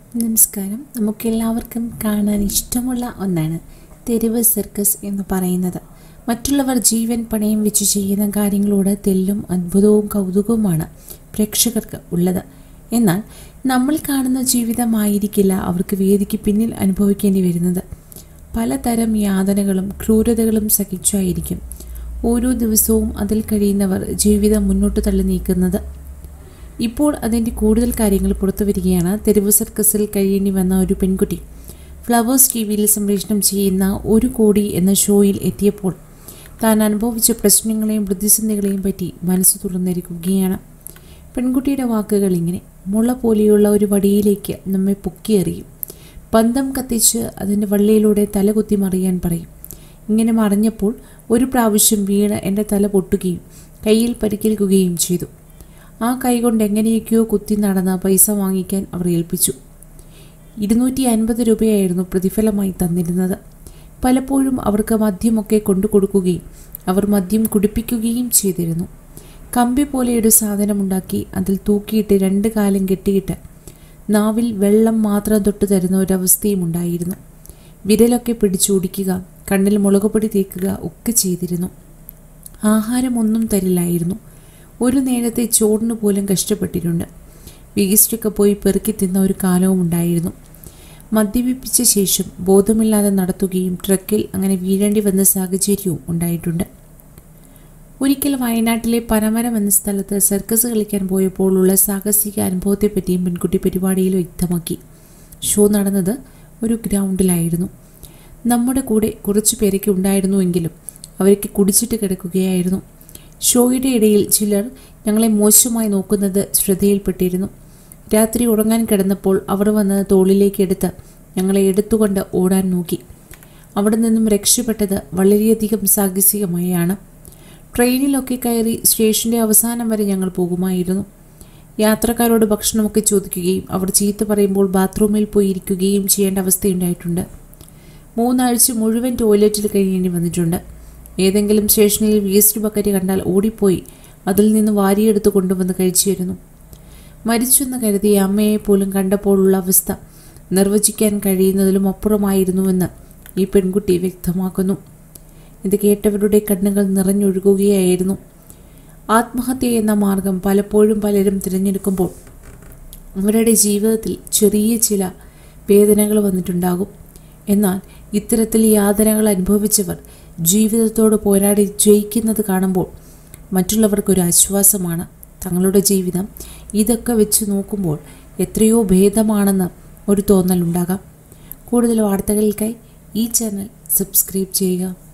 നമസ്കാരം നമുക്കെല്ലാവർക്കും കാണാൻ ഇഷ്ടമുള്ള ഒന്നാണ് തെരുവ് സർക്കസ് എന്ന് പറയുന്നത് മറ്റുള്ളവർ ജീവൻ പണയം വെച്ച് ചെയ്യുന്ന കാര്യങ്ങളോട് തെല്ലും അത്ഭുതവും കൗതുകവുമാണ് പ്രേക്ഷകർക്ക് ഉള്ളത് എന്നാൽ നമ്മൾ കാണുന്ന ജീവിതമായിരിക്കില്ല അവർക്ക് വേദിക്ക് പിന്നിൽ അനുഭവിക്കേണ്ടി വരുന്നത് പലതരം യാതനകളും ക്രൂരതകളും സഹിച്ചായിരിക്കും ഓരോ ദിവസവും അതിൽ കഴിയുന്നവർ ജീവിതം മുന്നോട്ട് തള്ളി നീക്കുന്നത് ഇപ്പോൾ അതിൻ്റെ കൂടുതൽ കാര്യങ്ങൾ പുറത്തു വരികയാണ് തെരുവ് സർക്കസിൽ കഴിയേണ്ടി വന്ന ഒരു പെൺകുട്ടി ഫ്ലവേഴ്സ് ടി വിയിൽ സംപ്രേഷണം ചെയ്യുന്ന ഒരു കോടി എന്ന ഷോയിൽ എത്തിയപ്പോൾ താൻ അനുഭവിച്ച പ്രശ്നങ്ങളെയും പ്രതിസന്ധികളെയും പറ്റി മനസ്സ് തുറന്നിരിക്കുകയാണ് പെൺകുട്ടിയുടെ വാക്കുകൾ ഇങ്ങനെ മുള പോലെയുള്ള ഒരു വടിയിലേക്ക് നമ്മെ പൊക്കിയെറിയും പന്തം കത്തിച്ച് അതിൻ്റെ വള്ളിയിലൂടെ തലകുത്തി മറിയാൻ പറയും ഇങ്ങനെ മറിഞ്ഞപ്പോൾ ഒരു പ്രാവശ്യം വീണ് എൻ്റെ തല പൊട്ടുകയും കയ്യിൽ പരിക്കേൽക്കുകയും ചെയ്തു ആ കൈകൊണ്ട് എങ്ങനെയൊക്കെയോ കുത്തി നടന്ന പൈസ വാങ്ങിക്കാൻ അവർ ഏൽപ്പിച്ചു ഇരുന്നൂറ്റി അൻപത് രൂപയായിരുന്നു പ്രതിഫലമായി തന്നിരുന്നത് പലപ്പോഴും അവർക്ക് മദ്യമൊക്കെ കൊണ്ടു കൊടുക്കുകയും അവർ മദ്യം കുടിപ്പിക്കുകയും ചെയ്തിരുന്നു കമ്പി പോലെയൊരു സാധനമുണ്ടാക്കി അതിൽ തൂക്കിയിട്ട് രണ്ട് കാലം കെട്ടിയിട്ട് നാവിൽ വെള്ളം മാത്രം തൊട്ട് തരുന്ന ഒരവസ്ഥയും ഉണ്ടായിരുന്നു വിരലൊക്കെ പിടിച്ചോടിക്കുക കണ്ണിൽ മുളകുപൊടി തേക്കുക ഒക്കെ ചെയ്തിരുന്നു ആഹാരമൊന്നും തരില്ലായിരുന്നു ഒരു നേരത്തെ ചോറിന് പോലും കഷ്ടപ്പെട്ടിട്ടുണ്ട് വേസ്റ്റൊക്കെ പോയി പെറുക്കി തിന്ന ഒരു കാലവും ഉണ്ടായിരുന്നു മദ്യപിപ്പിച്ച ശേഷം ബോധമില്ലാതെ നടത്തുകയും ട്രക്കിൽ അങ്ങനെ വീഴേണ്ടി വന്ന സാഹചര്യവും ഉണ്ടായിട്ടുണ്ട് ഒരിക്കൽ വയനാട്ടിലെ പനമരം എന്ന സ്ഥലത്ത് സർക്കസ് കളിക്കാൻ പോയപ്പോഴുള്ള സാഹസിക അനുഭവത്തെപ്പറ്റിയും പെൺകുട്ടി പരിപാടിയിൽ വ്യക്തമാക്കി ഷോ നടന്നത് ഒരു ഗ്രൗണ്ടിലായിരുന്നു നമ്മുടെ കൂടെ കുറച്ചു പേരൊക്കെ ഉണ്ടായിരുന്നുവെങ്കിലും അവരൊക്കെ കുടിച്ചിട്ട് കിടക്കുകയായിരുന്നു ഷോയുടെ ഇടയിൽ ചിലർ ഞങ്ങളെ മോശമായി നോക്കുന്നത് ശ്രദ്ധയിൽപ്പെട്ടിരുന്നു രാത്രി ഉറങ്ങാൻ കിടന്നപ്പോൾ അവർ വന്ന് തോളിലേക്ക് എടുത്ത് ഞങ്ങളെ എടുത്തുകൊണ്ട് ഓടാൻ നോക്കി അവിടെ നിന്നും രക്ഷപ്പെട്ടത് വളരെയധികം സാഹസികമായാണ് ട്രെയിനിലൊക്കെ കയറി സ്റ്റേഷൻ്റെ അവസാനം വരെ ഞങ്ങൾ പോകുമായിരുന്നു യാത്രക്കാരോട് ഭക്ഷണമൊക്കെ ചോദിക്കുകയും അവർ ചീത്ത പറയുമ്പോൾ ബാത്റൂമിൽ പോയി ഇരിക്കുകയും ചെയ്യേണ്ട അവസ്ഥയുണ്ടായിട്ടുണ്ട് മൂന്നാഴ്ച മുഴുവൻ ടോയ്ലറ്റിൽ കഴിയേണ്ടി വന്നിട്ടുണ്ട് ഏതെങ്കിലും സ്റ്റേഷനിൽ വേസ്റ്റ് ബക്കറ്റ് കണ്ടാൽ ഓടിപ്പോയി അതിൽ നിന്ന് വാരിയെടുത്ത് കൊണ്ടുവന്ന് കഴിച്ചിരുന്നു മരിച്ചെന്ന് കരുതിയ അമ്മയെ പോലും കണ്ടപ്പോഴുള്ള അവസ്ഥ നിർവചിക്കാൻ കഴിയുന്നതിലും അപ്പുറമായിരുന്നുവെന്ന് ഈ പെൺകുട്ടി വ്യക്തമാക്കുന്നു ഇത് കേട്ടവരുടെ കണ്ണുകൾ നിറഞ്ഞൊഴുകുകയായിരുന്നു ആത്മഹത്യ എന്ന മാർഗം പലപ്പോഴും പലരും തിരഞ്ഞെടുക്കുമ്പോൾ അവരുടെ ജീവിതത്തിൽ ചെറിയ ചില വേദനകൾ വന്നിട്ടുണ്ടാകും എന്നാൽ ഇത്തരത്തിൽ യാതനകൾ അനുഭവിച്ചവർ ജീവിതത്തോട് പോരാടി ജയിക്കുന്നത് കാണുമ്പോൾ മറ്റുള്ളവർക്കൊരു ആശ്വാസമാണ് തങ്ങളുടെ ജീവിതം ഇതൊക്കെ വെച്ച് നോക്കുമ്പോൾ എത്രയോ ഭേദമാണെന്ന് ഒരു തോന്നലുണ്ടാകാം കൂടുതൽ വാർത്തകൾക്കായി ഈ ചാനൽ സബ്സ്ക്രൈബ് ചെയ്യുക